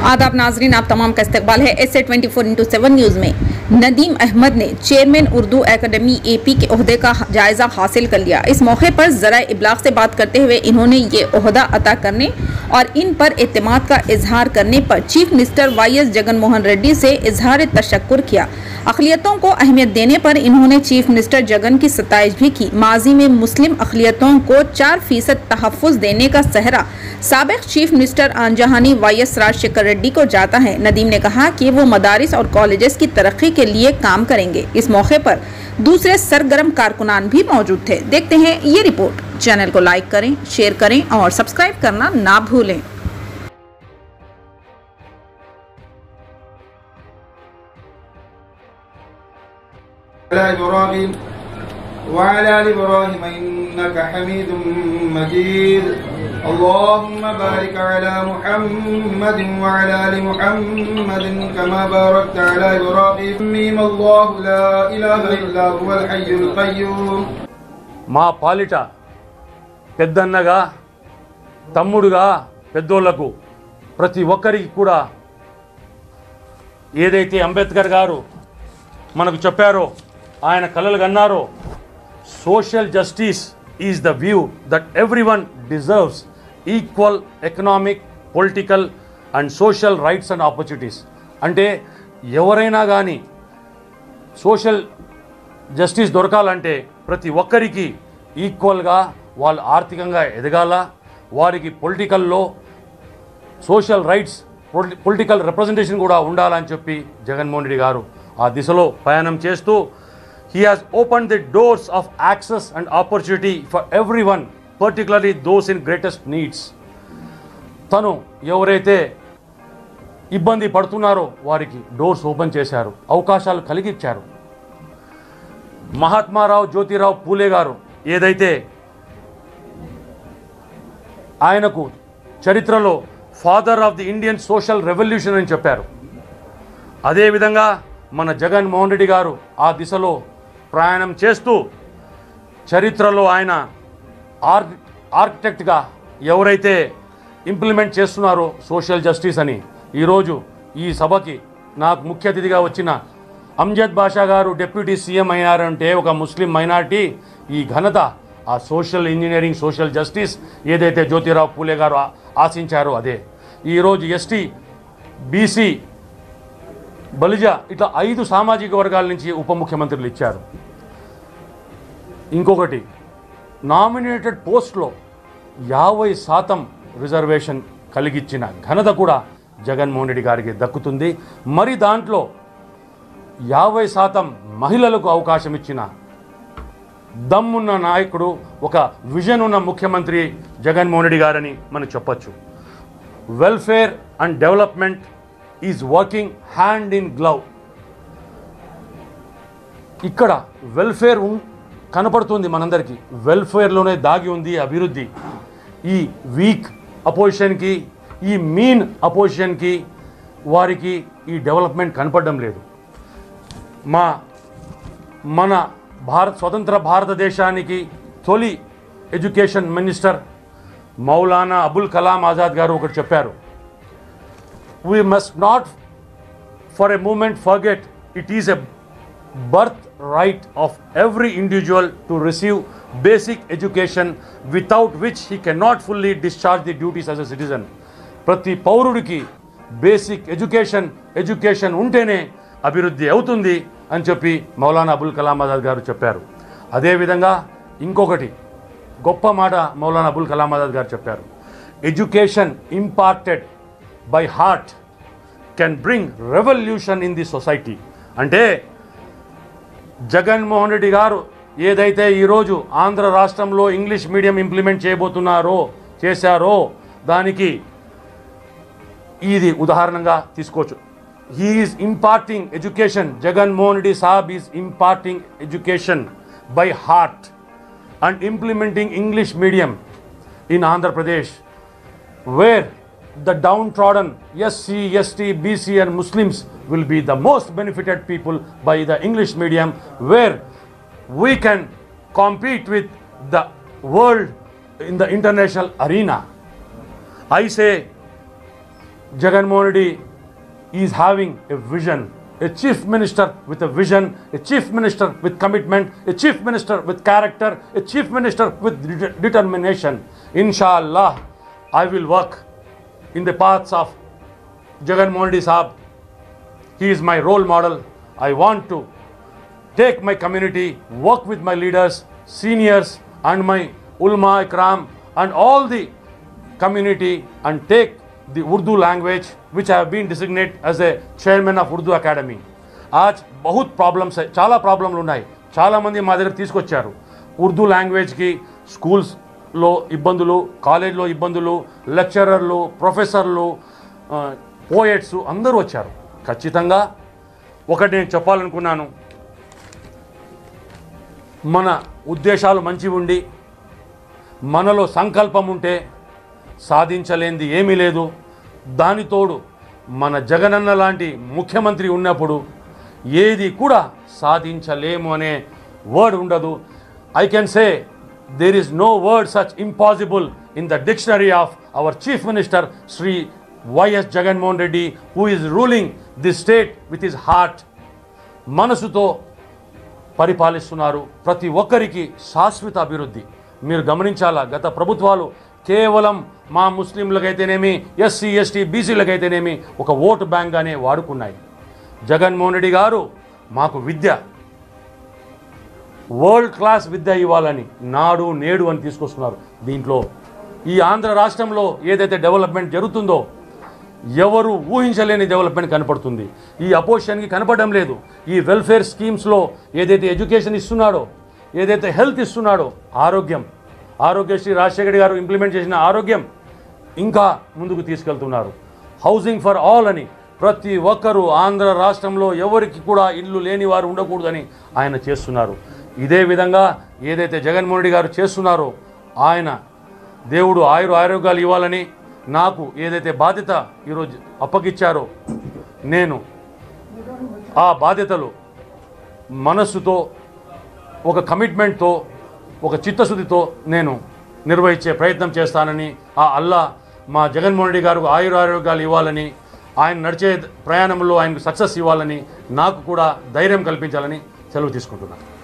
आदाब नाजरीन आप तमाम का इस्तकबाल है S A twenty four into seven news में नदीम अहमद ने चेयरमैन उर्दू एकेडमी एपी के अहदे का जायजा हासिल कर लिया इस मौके पर जरा इबलाग से बात करते हुए इन्होंने ये अहदा अता करने और इन पर एतमाद का इजहार करने पर chief minister Y S Jagan Mohan Reddy से इजहार तशक्र किया अखिलियतों को अहमियत देने पर इन्होंने चीफ मिनिस्टर जगन की सताइश भी की माजी में मुस्लिम अखिलियतों को चार फीसद तहफ़ देने का सहरा सबक चीफ मिनिस्टर आनजहानी वाई एस राजशेखर रेड्डी को जाता है नदीम ने कहा कि वो मदारिस और कॉलेजेस की तरक्की के लिए काम करेंगे इस मौके पर दूसरे सरगर्म कारकुनान भी मौजूद थे देखते हैं ये रिपोर्ट चैनल को लाइक करें शेयर करें और सब्सक्राइब करना ना भूलें على إبراهيم وعلى آل إبراهيم إنك حميد مجيد اللهم بارك على محمد وعلى آل محمد كما باركت على إبراهيم ميم الله لا إله إلا هو الحي القيوم మా పాలిట పెద్దన్నగా తమ్ముడుగా పెద్దోళ్లకు ప్రతి ఒక్కరికి కూడా ఏదైతే అంబేద్కర్ గారు మనకు చెప్పారో ఆయన కలలు కన్నారో social justice is the view that everyone deserves equal economic political and social rights and opportunities అంటే ఎవరైనా కానీ సోషల్ జస్టిస్ దొరకాలంటే ప్రతి ఒక్కరికి ఈక్వల్గా వాళ్ళు ఆర్థికంగా ఎదగాల వారికి పొలిటికల్లో సోషల్ రైట్స్ పొలిటికల్ రిప్రజెంటేషన్ కూడా ఉండాలని చెప్పి జగన్మోహన్ రెడ్డి గారు ఆ దిశలో ప్రయాణం చేస్తూ he has open the doors of access and opportunity for everyone particularly those in greatest needs తను ఎవరైతే ఇబ్బంది పడుతున్నారో వారికి డోర్స్ ఓపెన్ చేశారు అవకాశాలు కలిగించారు మహాత్మారావు జ్యోతిరావు పూలే గారు ఏదైతే ఆయనకు చరిత్రలో father of the Indian social revolution అని చెప్పారు అదేవిధంగా మన జగన్మోహన్ రెడ్డి గారు ఆ దిశలో ప్రయాణం చేస్తూ చరిత్రలో ఆయన ఆర్ ఆర్కిటెక్ట్గా ఎవరైతే ఇంప్లిమెంట్ చేస్తున్నారో సోషల్ జస్టిస్ అని ఈరోజు ఈ సభకి నాకు ముఖ్య అతిథిగా వచ్చిన అంజద్ బాషా గారు డిప్యూటీ సీఎం అయినారంటే ఒక ముస్లిం మైనార్టీ ఈ ఘనత ఆ సోషల్ ఇంజనీరింగ్ సోషల్ జస్టిస్ ఏదైతే జ్యోతిరావు పూలే గారు ఆ- ఆశించారో అదే ఈరోజు ఎస్టీ బీసీ బలిజ ఇట్లా ఐదు సామాజిక వర్గాల నుంచి ఉప ముఖ్యమంత్రులు ఇచ్చారు ఇంకొకటి నామినేటెడ్ పోస్ట్లో యాభై శాతం రిజర్వేషన్ కలిగించిన ఘనత కూడా జగన్మోహన్ రెడ్డి గారికి దక్కుతుంది మరి దాంట్లో యాభై శాతం మహిళలకు అవకాశం ఇచ్చిన దమ్మున్న నాయకుడు ఒక విజన్ ఉన్న ముఖ్యమంత్రి జగన్మోహన్ రెడ్డి గారని మనం చెప్పొచ్చు welfare and development is working hand in glove ఇక్కడ వెల్ఫేర్ ఉన్- కనపడుతుంది మనందరికీ వెల్ఫేర్లోనే దాగి ఉంది అభివృద్ధి ఈ వీక్ అపోజిషన్కి ఈ మీన్ అపోజిషన్కి వారికి ఈ డెవలప్మెంట్ కనపడడం లేదు మా మన భారత్ స్వతంత్ర భారతదేశానికి తొలి ఎడ్యుకేషన్ మినిస్టర్ మౌలానా అబుల్ కలాం ఆజాద్ గారు ఒకటి చెప్పారు we must not for a moment forget it is a birth right of every individual to receive basic education without which he cannot fully discharge the duties as a citizen ప్రతి పౌరుడికి బేసిక్ ఎడ్యుకేషన్ ఎడ్యుకేషన్ ఉంటేనే అభివృద్ధి అవుతుంది అని చెప్పి మౌలానా అబుల్ కలాం ఆజాద్ గారు చెప్పారు అదేవిధంగా ఇంకొకటి గొప్ప మాట మౌలానా అబుల్ కలాం ఆజాద్ గారు చెప్పారు education imparted by heart can bring revolution in the society అంటే జగన్మోహన్ రెడ్డి గారు ఏదైతే ఈరోజు ఆంధ్ర రాష్ట్రంలో ఇంగ్లీష్ మీడియం ఇంప్లిమెంట్ చేయబోతున్నారో చేశారో దానికి ఇది ఉదాహరణగా తీసుకోవచ్చు he's imparting education Jaganmohan Reddy Saab is imparting education by heart and implementing English medium in Andhra Pradesh where the downtrodden SC, ST, BC, and Muslims will be the most benefited people by the English medium, where we can compete with the world in the international arena. I say Jagannath Reddy is having a vision, a chief minister with a vision, a chief minister with commitment, a chief minister with character, a chief minister with de- determination. Inshallah, I will work in the paths of Jagannath Reddy Saab. He is my role model. I want to take my community, work with my leaders, seniors, and my ulama ikram, and all the community, and take the Urdu language, which I have been designated as a chairman of Urdu Academy. आज बहुत problems है చాలా ప్రాబ్లంలు ఉన్నాయి చాలామంది మా దగ్గర తీసుకొచ్చారు ఉర్దూ లాంగ్వేజ్కి స్కూల్స్లో ఇబ్బందులు కాలేజ్లో ఇబ్బందులు లెక్చరర్లు ప్రొఫెసర్లు పోయెట్స్ అందరూ వచ్చారు ఖచ్చితంగా ఒకటి నేను చెప్పాలనుకున్నాను మన ఉద్దేశాలు మంచి ఉండి మనలో సంకల్పం ఉంటే సాధించలేనిది ఏమీ లేదు దానితోడు మన జగనన్న లాంటి ముఖ్యమంత్రి ఉన్నప్పుడు ఏది కూడా సాధించలేము అనే వర్డ్ ఉండదు I can say there is no word such impossible in the dictionary of our chief minister Shri Y S Jaganmohan Reddy who is ruling the state with his heart మనసుతో పరిపాలిస్తున్నారు ప్రతి ఒక్కరికి శాశ్వత అభివృద్ధి మీరు గమనించాలా గత ప్రభుత్వాలు కేవలం మా ముస్లింలకైతేనేమి ఎస్సీ ఎస్టీ బీసీలకైతేనేమి ఒక ఓటు బ్యాంక్గానే వాడుకున్నాయి జగన్మోహన్ రెడ్డి గారు మాకు విద్య వరల్డ్ క్లాస్ విద్య ఇవ్వాలని నాడు నేడు అని తీసుకొస్తున్నారు దీంట్లో ఈ ఆంధ్ర రాష్ట్రంలో ఏదైతే డెవలప్మెంట్ జరుగుతుందో ఎవరు ఊహించలేని డెవలప్మెంట్ కనపడుతుంది ఈ అపోజిషన్కి కనపడడం లేదు ఈ వెల్ఫేర్ స్కీమ్స్లో ఏదైతే ఎడ్యుకేషన్ ఇస్తున్నాడో ఏదైతే హెల్త్ ఇస్తున్నాడో ఆరోగ్యం ఆరోగ్యశ్రీ రాజశేఖర్ గారు ఇంప్లిమెంట్ చేసిన ఆరోగ్యం ఇంకా ముందుకు తీసుకెళ్తున్నారు హౌసింగ్ ఫర్ ఆల్ అని ప్రతి ఒక్కరూ ఆంధ్ర రాష్ట్రంలో ఎవరికి కూడా ఇల్లు లేని వారు ఉండకూడదని ఆయన చేస్తున్నారు ఇదే విధంగా ఏదైతే జగన్మోహన్ రెడ్డి గారు చేస్తున్నారో ఆయన దేవుడు ఆయుర ఆరోగ్యాలు ఇవ్వాలని నాకు ఏదైతే బాధ్యత ఈరోజు అప్పగిచ్చారో నేను ఆ బాధ్యతలు మనస్సుతో ఒక కమిట్మెంట్తో ఒక చిత్తశుద్ధితో నేను నిర్వహించే ప్రయత్నం చేస్తానని ఆ అల్లా మా జగన్మోహన్ రెడ్డి గారు ఆయురారోగ్యాలు ఇవ్వాలని ఆయన నడిచే ప్రయాణంలో ఆయనకు సక్సెస్ ఇవ్వాలని నాకు కూడా ధైర్యం కల్పించాలని సెలవు తీసుకుంటున్నాను